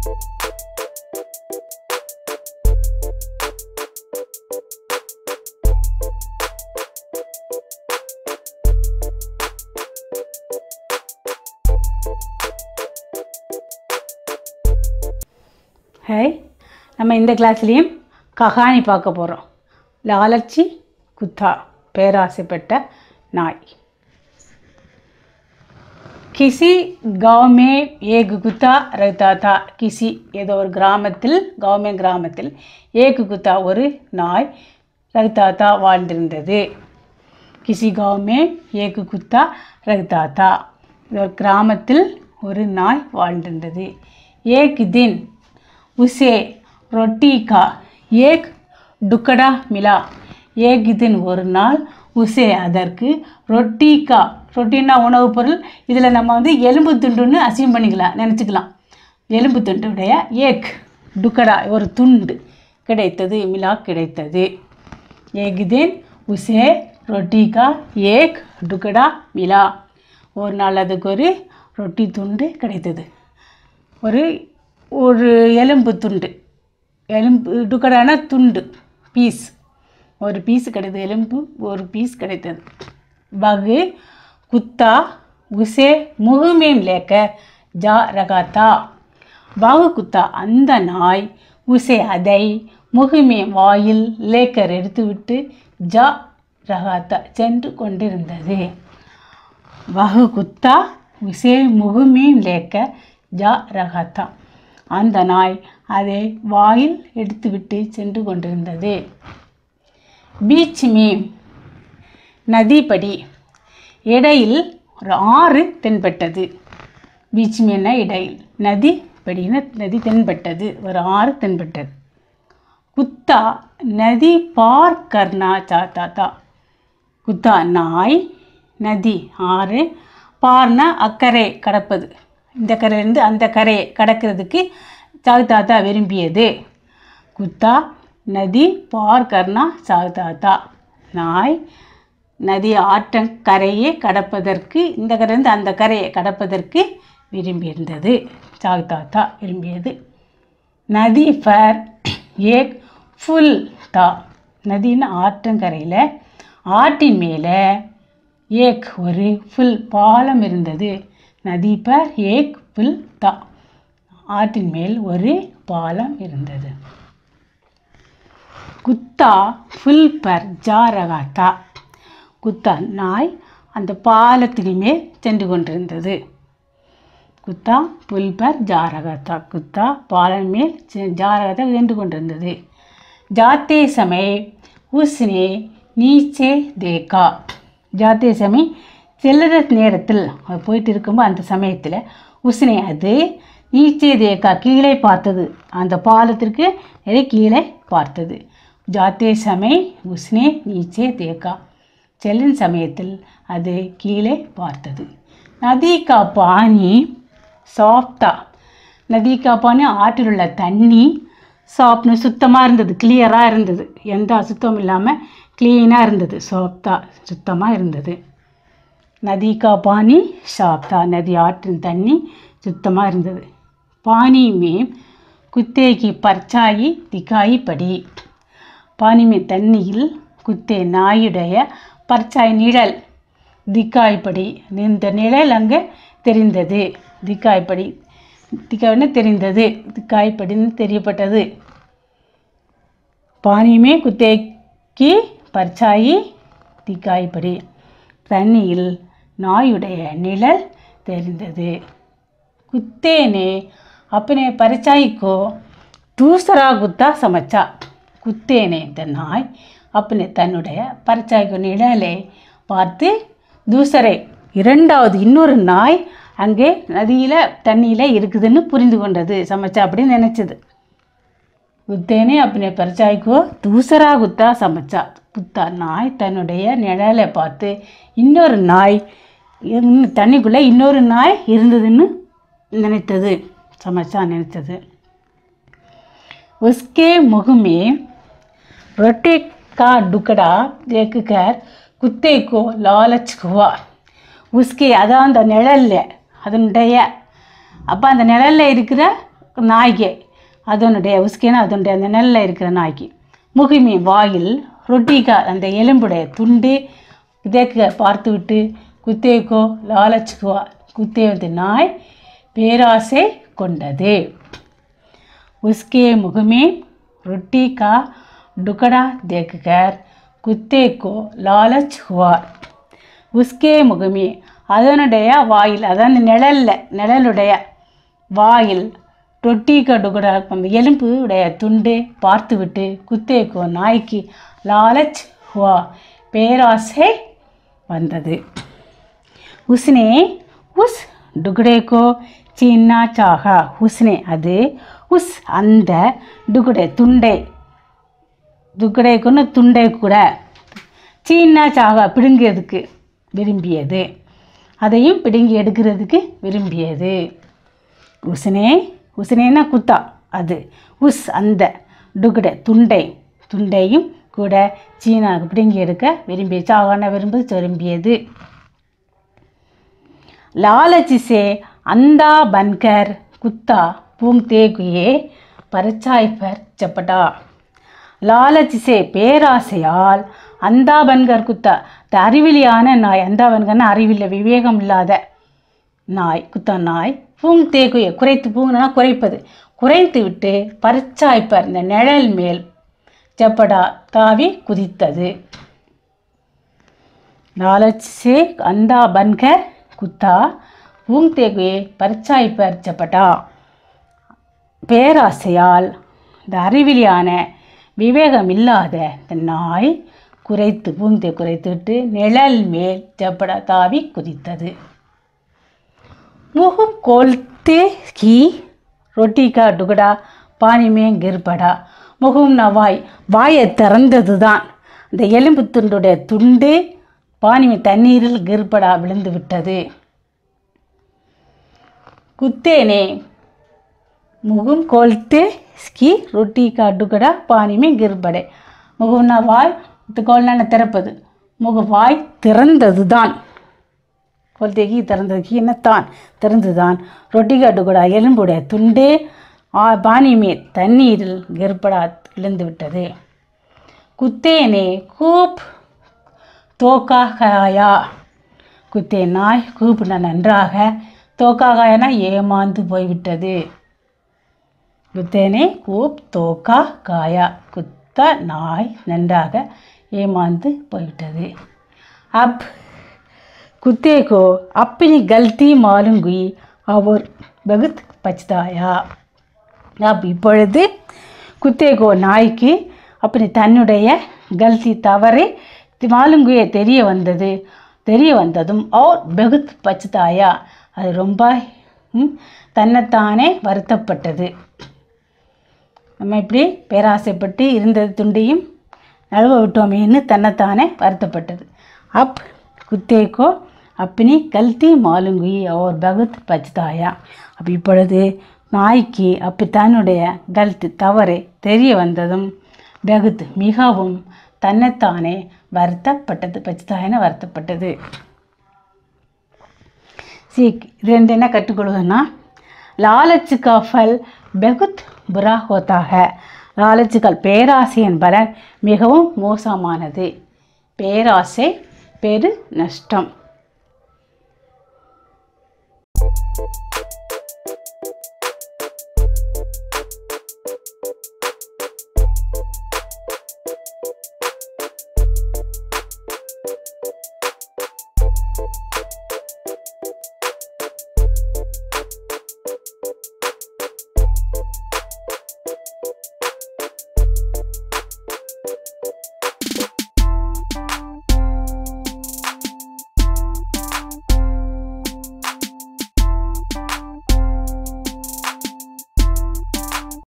hi நம்ம இந்த கிளாஸ்லேயும் கஹானி பார்க்க போகிறோம் லாலச்சி குத்தா பேராசைப்பட்ட நாய் கிசி गांव में एक कुत्ता रहता था किसी ஏதோ ஒரு கிராமத்தில் கவுமே கிராமத்தில் ஏக் குத்தா ஒரு நாய் रहता था வாழ்ந்திருந்தது கிசி गांव में एक कुत्ता रहता था இது ஒரு கிராமத்தில் ஒரு நாய் வாழ்ந்திருந்தது ஏக் தின் उसे रोटी का एक टुकड़ा मिला एक दिन ஒரு நாள் உசே அதற்கு ரொட்டி கா ரொட்டின்னா உணவுப் பொருள் இதில் நம்ம வந்து எலும்பு துண்டுன்னு அசியம் பண்ணிக்கலாம் நினச்சிக்கலாம் எலும்பு துண்டுடைய ஏக் டுக்கடா ஒரு துண்டு கிடைத்தது மிலா கிடைத்தது एक दिन उसे रोटी का एक टुकड़ा मिला ஒரு நாள் அதுக்கு ஒரு ரொட்டி துண்டு கிடைத்தது ஒரு ஒரு எலும்பு துண்டு எலும்பு டுக்கடான துண்டு பீஸ் ஒரு பீஸ் கிடைத்தது எலும்பு ஒரு பீஸ் கிடைத்தது பகு குத்தா உசே முகமேம் லேக்க ஜா ரகாத்தா பகு குத்தா அந்த நாய் உசே அதை முகமே வாயில் லேக்கர் எடுத்துவிட்டு ஜா ரகாத்தா சென்று கொண்டிருந்தது வகு குத்தா உசே முகமேம் லேக்க ஜா ரகாத்தா அந்த நாய் அதை வாயில் எடுத்துவிட்டு சென்று கொண்டிருந்தது பீச் மீம் நதிப்படி இடையில் ஒரு ஆறு தென்பட்டது பீச் மீன்னா இடையில் நதி படினா நதி தென்பட்டது ஒரு ஆறு தென்பட்டது குத்தா நதி பார் கர்னா சாத்தா தா குத்தா நாய் நதி ஆறு பார்னா அக்கறை கடப்பது இந்த கரையிலேருந்து அந்த கரையை கடக்கிறதுக்கு சாகுதாத்தா விரும்பியது குத்தா நதி பார் கர்னா சாகுதாத்தா நாய் நதி ஆற்றங்கரையை கடப்பதற்கு இந்த கரையிலேருந்து அந்த கரையை கடப்பதற்கு விரும்பியிருந்தது சாகுதாத்தா விரும்பியது நதி ஃபர் ஏக் ஃபுல் தா நதின்னு ஆற்றங்கரையில் ஆற்றின் மேலே ஏக் ஒரு ஃபுல் பாலம் இருந்தது நதி பர் ஏக் புல் தா ஆற்றின் மேல் ஒரு பாலம் இருந்தது குத்தா ஃபுல் பர் ஜா ரகா தா குத்தா நாய் அந்த பாலத்துக்கு மேல் சென்று கொண்டிருந்தது குத்தா புல் பர் ஜா ரகா தா குத்தா பாலம் மேல் செ- ஜா ரகா தா சென்று கொண்டிருந்தது जाते समय उसने नीचे देखा जाते समय செல்லுற நேரத்தில் அது போயிட்டு இருக்கும்போது அந்த சமயத்தில் உஸ்னே அது நீச்சே தேக்கா கீழே பார்த்தது அந்த பாலத்திற்கு அதை கீழே பார்த்தது ஜாத்தே சமய உஸ்னே நீச்சே தேக்கா செல்லும் சமயத்தில் அது கீழே பார்த்தது நதி கா பானி சாஃப்டா நதி கா பானி ஆற்றில் உள்ள தண்ணி சாப்னு சுத்தமாக இருந்தது கிளியராக இருந்தது எந்த அசுத்தமும் இல்லாமல் க்ளீனாக இருந்தது சாஃப்டா சுத்தமாக இருந்தது நதி கா பானி சாப்தா நதி ஆற்றின் தண்ணி சுத்தமாக இருந்தது பானி மேம் குத்தே கி பர்ச்சாயி திகாயி படி பானி மே தண்ணியில் குத்தே நாயுடைய பர்ச்சாய் நிழல் திக்காய்படி இந்த நிழல் அங்கே தெரிந்தது திக்காய்படி திக்காய்னு தெரிந்தது திக்காய்படின்னு தெரியப்பட்டது பானியுமே குத்தேக்கி பர்ச்சாயி திக்காய்படி தண்ணியில் நாயுடைய நிழல் தெரிந்தது कुत्ते ने अपने परछाई को दूसरा कुत्ता समझा कुत्ते ने இந்த நாய் अपने தன்னுடைய பரச்சாய்க்கு நிழலை பார்த்து தூசரை இரண்டாவது இன்னொரு நாய் அங்கே நதியில் தண்ணியில் இருக்குதுன்னு புரிந்து கொண்டது சமைச்சா அப்படின்னு நினச்சது குத்தேனே अपने परछाई को दूसरा குத்தா சமைச்சா குத்தா நாய் தன்னுடைய நிழலை பார்த்து இன்னொரு நாய் இருந்து- தண்ணிக்குள்ளே இன்னொரு நாய் இருந்ததுன்னு நினைத்தது சமைச்சா நினைத்தது उसके मुख में रोटी का टुकड़ा देखकर कुत्ते को लालच हुआ उसके அதான் அந்த நிழல்ல அதனுடைய அப்போ அந்த நிழல்ல இருக்கிற நாய்க்கு அதனுடைய உஸ்கேனா அதனுடைய அந்த நெல்லில் இருக்கிற நாய்க்கு முகிமி வாயில் ரொட்டிக்கா அந்த எலும்புடைய துண்டு இதேக்க பார்த்து விட்டு குத்தேக்கோ லாலச்சுக்குவா குத்தேவது நாய் பேராசை கொண்டது उसके मुख में रोटी का टुकड़ा देखकर कुत्ते को लालच हुआ उसके मुख में அதனுடைய வாயில் அதாவது நிழல்ல நிழலுடைய வாயில் ரொட்டி கடுகுடா அந்த எலும்பு உடைய துண்டு பார்த்துவிட்டு குத்தேக்கோ நாய்க்கு லாலச் ஹுவா பேராசை வந்தது उसने उस डुगड़े को छीनना चाहा उसने அது உஸ் அந்த டுகுடை துண்டை துக்குடைக்குன்னு துண்டை கூட சீனா சாகா பிடுங்கிறதுக்கு விரும்பியது அதையும் பிடுங்கி எடுக்கிறதுக்கு விரும்பியது உஸ்னே உஸ்னேனா குத்தா அது உஸ் அந்த டுகுடை துண்டை துண்டையும் கூட சீனாவுக்கு பிடுங்கி எடுக்க விரும்பிய சாகான விரும்பு விரும்பியது लालच से अंधा बनकर कुत्ता पूंगते हुए परछाई पर चपटा லாலச் சே பேராசையால் அந்தா பன்கர் குத்தா இந்த அறிவிலியான நாய் அந்தா பன்கர்னா அறிவில்லை விவேகம் இல்லாத நாய் குத்தா நாய் பூங் தேக்குய குறைத்து பூங்கனா குறைப்பது குறைத்து விட்டு பரிச்சாய்ப்பர் இந்த நிழல் மேல் செப்படா தாவி குதித்தது लालच से अंधा बनकर कुत्ता பூங்தே हुए परछाई पर चपटा பேராசையால் இந்த அறிவிலியான விவேகம் இல்லாத இந்த நாய் குறைத்து பூந்தை குறைத்துவிட்டு நிழல் மேல் செப்படா தாவி குதித்தது मुंह खोलते ही ரொட்டி கா டுகடா பானி மே கிர்படா முகம்னா வாய் வாயை திறந்தது தான் அந்த எலும்பு துண்டுடைய துண்டு பானிமை தண்ணீரில் கிர்படா விழுந்து விட்டது குத்தேனே முகம் கோல்த்தே ஸ்கி ரொட்டி கா டுகடா பானிமே கிர்படை முகம்னா வாய் கோல்னா திறப்பது முக வாய் திறந்தது தான் கொல்தேகி திறந்தது கீனத்தான் திறந்துதான் ரொட்டி கட்டுக்கூடா எலும்புடைய துண்டே ஆ பானிமே தண்ணீரில் கெர்படா விழுந்து விட்டது குத்தேனே கூப் தோக்காகாயா குத்தே நாய் கூப்பின நன்றாக தோக்காகாயனா ஏமாந்து போய்விட்டது குத்தேனே கூப் தோக்கா காயா குத்த நாய் நன்றாக ஏமாந்து போய்விட்டது அப் कुत्ते को अपनी गलती मालूम हुई और बहुत பச்தாயா அப் இப்பொழுது குத்தேகோ நாய்க்கு அப்படி தன்னுடைய கல்தி தவறு மாலுங்குய தெரிய வந்தது தெரிய வந்ததும் ஓர் பெகுத் பச்தாயா அது ரொம்ப ம், தன்னைத்தானே வருத்தப்பட்டது நம்ம இப்படி பேராசைப்பட்டு இருந்தது துண்டையும் நழுவ விட்டோமேன்னு தன்னைத்தானே வருத்தப்பட்டது அப் குத்தேக்கோ अपनी गलती मालूम हुई और बहुत பச்தாயா அப்போ இப்பொழுது நாய்க்கு அப்படி தன்னுடைய கல்த்து தவறு தெரிய வந்ததும் பெகுத் மிகவும் தன்னைத்தானே வருத்தப்பட்டது பச்தாயன வருத்தப்பட்டது சீக் இது ரெண்டு என்ன கற்றுக்கொள்வதுன்னா லாலச்சு का फल बहुत बुरा होता है லாலச்சுக்கள் பேராசையின் பலன் மிகவும் மோசமானது பேராசை பெரு நஷ்டம்